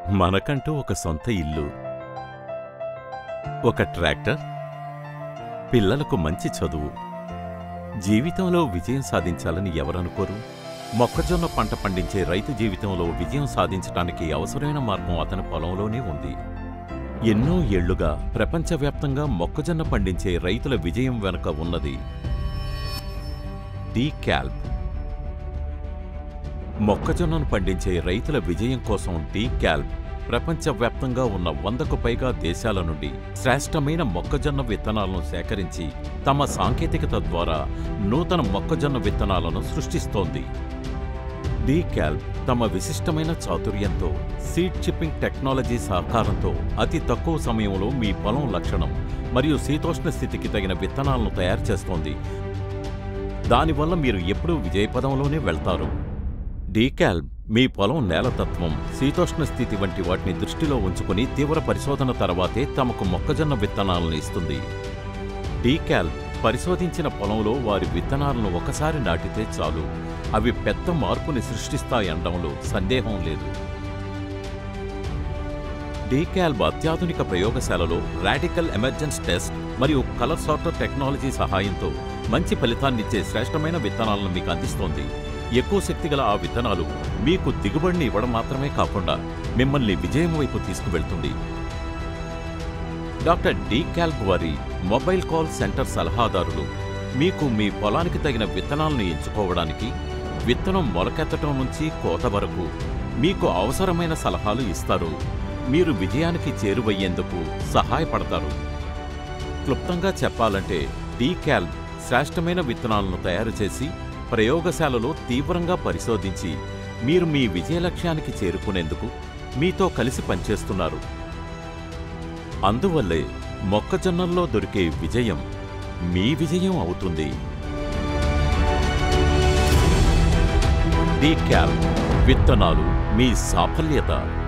మనకంటూ ఒక సొంత ఇల్లు ఒక ట్రాక్టర్ పిల్లలకు మంచి చదువు జీవితంలో విజయం సాధించాలని ఎవరనుకోరు మొక్కజొన్న పంట పండించే రైతు జీవితంలో విజయం సాధించడానికి అవసరమైన మార్గం అతని పొలంలోనే ఉంది ఎన్నో ఏళ్లుగా ప్రపంచవ్యాప్తంగా మొక్కజొన్న పండించే రైతుల విజయం వెనుక ఉన్నది డీ క్యాల్బ్ మొక్కజొన్నను పండించే రైతుల విజయం కోసం డీ క్యాల్బ్ ప్రపంచవ్యాప్తంగా ఉన్న వందకు పైగా దేశాల నుండి శ్రేష్టమైన మొక్కజొన్న విత్తనాలను సేకరించి తమ సాంకేతికత ద్వారా నూతన మొక్కజొన్న విత్తనాలను సృష్టిస్తోంది డీ క్యాల్బ్ తమ విశిష్టమైన చాతుర్యంతో సీడ్ చిప్పింగ్ టెక్నాలజీ సహకారంతో అతి తక్కువ సమయంలో మీ పొలం లక్షణం మరియు శీతోష్ణ స్థితికి తగిన విత్తనాలను తయారు చేస్తోంది దానివల్ల మీరు ఎప్పుడూ విజయపదంలోనే వెళ్తారు డీకాల్బ్ మీ పొలం నేలతత్వం శీతోష్ణ స్థితి వంటి వాటిని దృష్టిలో ఉంచుకుని తీవ్ర పరిశోధన తర్వాతే తమకు మొక్కజొన్న విత్తనాలను ఇస్తుంది డీకాల్బ్ పరిశోధించిన పొలంలో వారి విత్తనాలను ఒకసారి నాటితే చాలు అవి పెద్ద మార్పుని సృష్టిస్తాయనడంలో సందేహం లేదు డీకాల్బ్ అత్యాధునిక ప్రయోగశాలలో రాడికల్ ఎమర్జెన్స్ టెస్ట్ మరియు కలర్ సార్టర్ టెక్నాలజీ సహాయంతో మంచి ఫలితాన్నిచ్చే శ్రేష్టమైన విత్తనాలను మీకు అందిస్తోంది ఎక్కువ శక్తి గల ఆ విత్తనాలు మీకు దిగుబడిని ఇవ్వడం మాత్రమే కాకుండా మిమ్మల్ని విజయం వైపు తీసుకువెళ్తుంది డాక్టర్ డి క్యాల్బ్ వారి మొబైల్ కాల్ సెంటర్ సలహాదారులు మీకు మీ పొలానికి తగిన విత్తనాలను ఎంచుకోవడానికి విత్తనం మొలకెత్తడం నుంచి కోత వరకు మీకు అవసరమైన సలహాలు ఇస్తారు మీరు విజయానికి చేరువయ్యేందుకు సహాయపడతారు క్లుప్తంగా చెప్పాలంటే డీ క్యాల్బ్ శ్రేష్టమైన విత్తనాలను తయారు చేసి ప్రయోగశాలలో తీవ్రంగా పరిశోధించి మీరు మీ విజయ లక్ష్యానికి చేరుకునేందుకు మీతో కలిసి పనిచేస్తున్నారు అందువల్లే మొక్కజొన్నల్లో దొరికే విజయం మీ విజయం అవుతుంది డీ క్యాల్ విత్తనాలు మీ సాఫల్యత